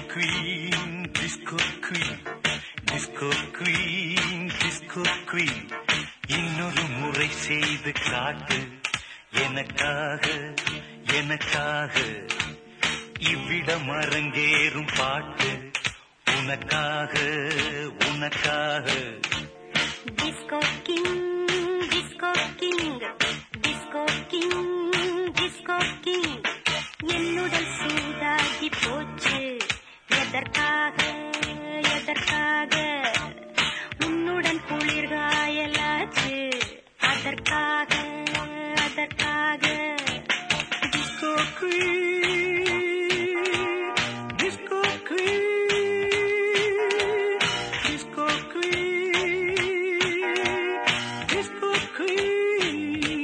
queen, disco queen, disco queen, disco queen. இன்னொரு முறை செய்து காட்டு எனக்காக எனக்காக இவ்விடம் அரங்கேறும் பாட்டு உனக்காக உனக்காக Disco King, Disco King, Disco King, Disco King. என்னுடல் சூடாகி போச்சு எதற்காக எதற்காக உன்னுடன் குளிர்காயலாச்சு அதற்காக அதற்காக Disco queen, disco queen, disco queen, disco queen.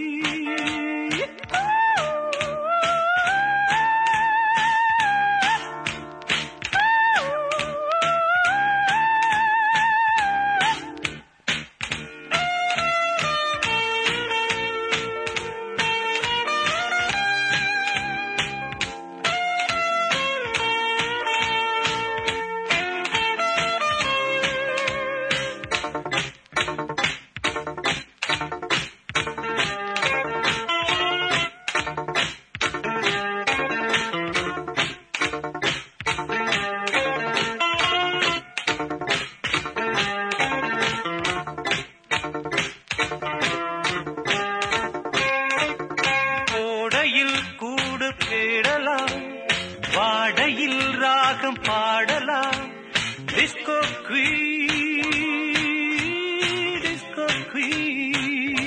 கோடையில் கூடு தேடலாம் வாடையில் ராகம் பாடலாம் டிஸ்கோ குயின் டிஸ்கோ குயின்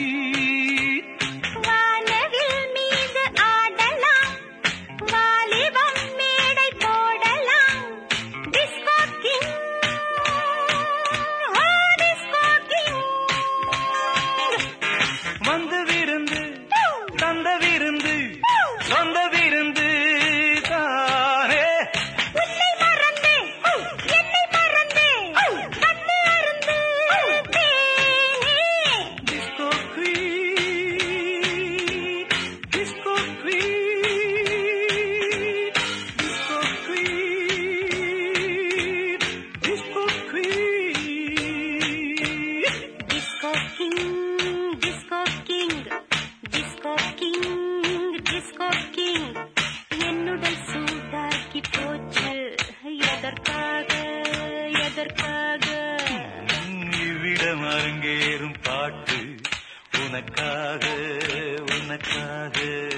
வானவில் மீது ஆடலாம் வாலிபம் மேடை போடலாம் disco king oh disco king வந்து விருந்து தந்த விருந்து சொந்த விருந்து தானே உன்னை மறந்து என்னை மறந்து கண்டு அருந்து தேனே disco queen disco queen disco queen disco queen disco king disco king disco king disco king என்னுடன் சூடாக்கி போச்சு எதற்காக எதற்காக இவ்விடம் அரங்கேறும் பாட்டு உனக்காக உனக்காக